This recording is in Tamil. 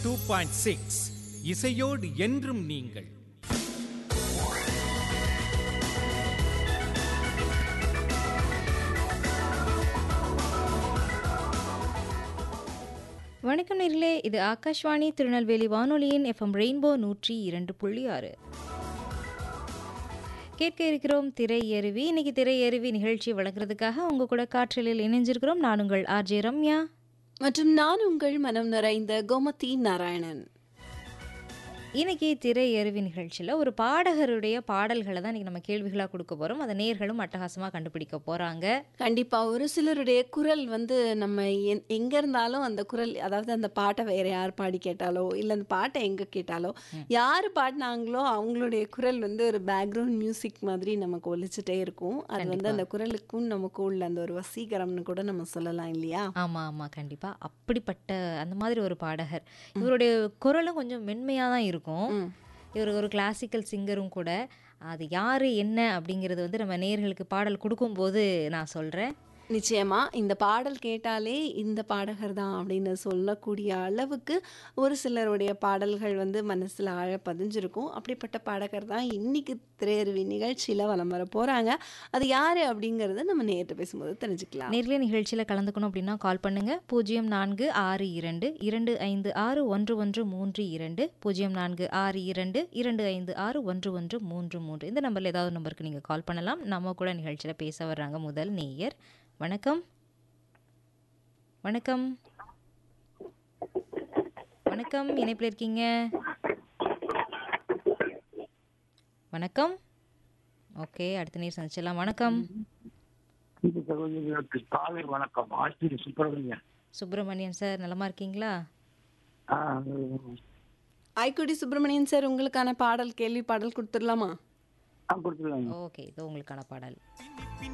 டூ பாயிண்ட் சிக்ஸ் இசையோடு என்றும் நீங்கள் வணக்கம் நேர்களே இது ஆகாஷ்வாணி திருநெல்வேலி வானொலியின் எஃப்எம் ரெயின்போ நூற்றி இரண்டு புள்ளி ஆறு கேட்க இருக்கிறோம் திரை அருவி இன்னைக்கு திரை அருவி நிகழ்ச்சி வழங்குறதுக்காக உங்க கூட காற்றலில் இணைஞ்சிருக்கிறோம் நான் உங்கள் ஆர்ஜே ரம்யா மற்றும் நான் உங்கள் மனம் நிறைந்த கோமதி நாராயணன் இன்னைக்கு திரை அருவி நிகழ்ச்சியில் ஒரு பாடகருடைய பாடல்களை தான் இன்னைக்கு நம்ம கேள்விகளாக கொடுக்க போகிறோம் அதை நேர்களும் அட்டகாசமாக கண்டுபிடிக்க போகிறாங்க கண்டிப்பா ஒரு சிலருடைய குரல் வந்து நம்ம என்- எங்க இருந்தாலும் அந்த குரல் அதாவது அந்த பாட்டை வேற யார் பாடி கேட்டாலோ இல்ல அந்த பாட்டை எங்க கேட்டாலோ யாரு பாடினாங்களோ அவங்களுடைய குரல் வந்து ஒரு பேக்ரவுண்ட் மியூசிக் மாதிரி நமக்கு ஒலிச்சுட்டே இருக்கும் அது வந்து அந்த குரலுக்கும் நமக்கு உள்ள அந்த ஒரு வசீகரம்னு கூட நம்ம சொல்லலாம் இல்லையா ஆமாம் ஆமாம் கண்டிப்பாக அப்படிப்பட்ட அந்த மாதிரி ஒரு பாடகர் இவருடைய குரலும் கொஞ்சம் மென்மையாக தான் இருக்கும் இவர் ஒரு கிளாசிக்கல் சிங்கரும் கூட அது யார் என்ன அப்படிங்கிறது வந்து நம்ம நேர்களுக்கு பாடல் கொடுக்கும்போது நான் சொல்கிறேன் நிச்சயமா இந்த பாடல் கேட்டாலே இந்த பாடகர் தான் அப்படின்னு சொல்லக்கூடிய அளவுக்கு ஒரு சிலருடைய பாடல்கள் வந்து மனசுல ஆழ பதிஞ்சிருக்கும் அப்படிப்பட்ட பாடகர் தான் இன்னைக்கு திரையருவி நிகழ்ச்சியில வலம் வர போறாங்க அது யாரு அப்படிங்கறத நம்ம நேரிட்டு பேசும்போது தெரிஞ்சுக்கலாம் நேர்ல நிகழ்ச்சியில் கலந்துக்கணும் அப்படின்னா கால் பண்ணுங்க பூஜ்ஜியம் நான்கு ஆறு இரண்டு இரண்டு ஐந்து ஆறு ஒன்று ஒன்று மூன்று இரண்டு பூஜ்ஜியம் நான்கு ஆறு இரண்டு இரண்டு ஐந்து ஆறு ஒன்று ஒன்று மூன்று மூன்று இந்த நம்பரில் ஏதாவது நம்பருக்கு நீங்கள் கால் பண்ணலாம் நம்ம கூட நிகழ்ச்சியில் பேச வர்றாங்க முதல் நேயர் வணக்கம் வணக்கம் வணக்கம் இணைப்பில் இருக்கீங்க வணக்கம் ஓகே அடுத்த நேர் சந்திச்சிடலாம் வணக்கம் இந்த சகோதரிகளுக்கு காலை வணக்கம் ஆசிரி சுப்பிரமணியன் சுப்பிரமணியன் சார் நலமா இருக்கீங்களா ஆ, ஐக்குடி சுப்பிரமணியன் சார் உங்களுக்கான பாடல் கேள்வி பாடல் கொடுத்துடலாமா ஆ, கொடுத்துடலாங்க ஓகே இது உங்களுக்கான பாடல்